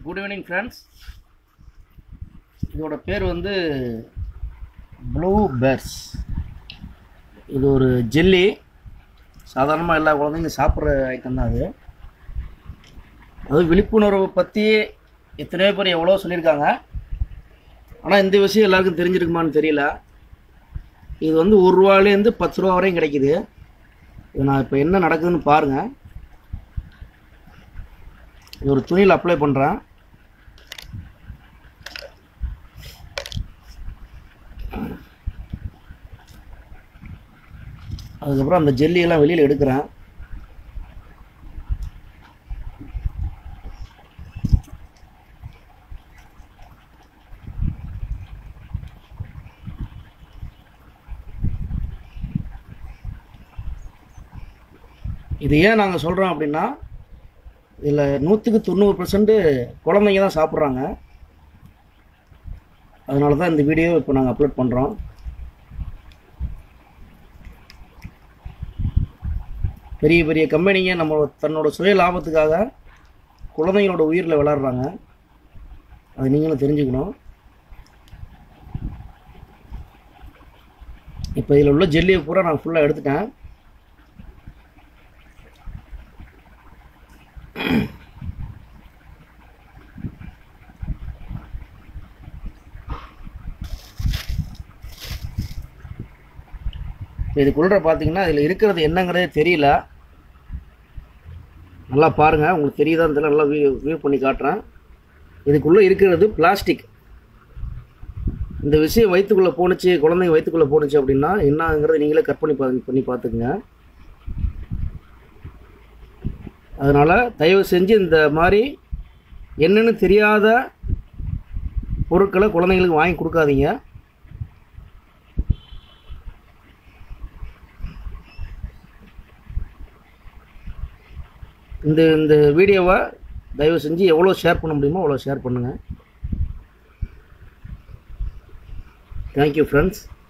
good evening friends இதோட பேர் வந்து ப்ளூ பேர்ஸ் இது ஒரு ஜெல்லி சாதாரணமாக எல்லா குழந்தைங்க சாப்பிட்ற ஐட்டம் தான் அது அது விழிப்புணர்வை பற்றி எத்தனையோ பேர் எவ்வளோ சொல்லியிருக்காங்க ஆனால் இந்த விஷயம் எல்லாருக்கும் தெரிஞ்சிருக்குமான்னு தெரியல இது வந்து ஒரு ரூபாலேருந்து பத்து ரூபா வரையும் கிடைக்குது இது நான் இப்போ என்ன நடக்குதுன்னு பாருங்கள் இது ஒரு துணியில் அப்ளை பண்ணுறேன் அதுக்கப்புறம் அந்த ஜெல்லியெல்லாம் வெளியில் எடுக்கிறேன் இது ஏன் நாங்கள் சொல்கிறோம் அப்படின்னா இதில் நூற்றுக்கு தொண்ணூறு பர்சன்ட்டு குழந்தைங்க தான் சாப்பிட்றாங்க அதனால தான் இந்த வீடியோ இப்போ நாங்கள் அப்லோட் பண்ணுறோம் பெரிய பெரிய கம்பெனிங்க நம்ம தன்னோட சுய லாபத்துக்காக குழந்தைங்களோட உயிரில் விளாட்றாங்க அது நீங்களும் தெரிஞ்சுக்கணும் இப்போ இதில் உள்ள ஜெல்லியை பூரா நான் ஃபுல்லாக எடுத்துட்டேன் இதுக்குள்ள பார்த்தீங்கன்னா இதில் இருக்கிறது என்னங்கிறதே தெரியல நல்லா பாருங்கள் உங்களுக்கு தெரியுதான்னு தெரியல நல்லா வியூ வியூ பண்ணி காட்டுறேன் இதுக்குள்ளே இருக்கிறது பிளாஸ்டிக் இந்த விஷயம் வயிற்றுக்குள்ளே போணுச்சு குழந்தைங்க வயிற்றுக்குள்ளே போணுச்சு அப்படின்னா என்னங்கிறத நீங்களே கற்பனை பா பண்ணி பார்த்துக்குங்க அதனால் தயவு செஞ்சு இந்த மாதிரி என்னென்னு தெரியாத பொருட்களை குழந்தைங்களுக்கு வாங்கி கொடுக்காதீங்க இந்த இந்த வீடியோவை தயவு செஞ்சு எவ்வளோ ஷேர் பண்ண முடியுமோ அவ்வளோ ஷேர் பண்ணுங்கள் தேங்க்யூ ஃப்ரெண்ட்ஸ்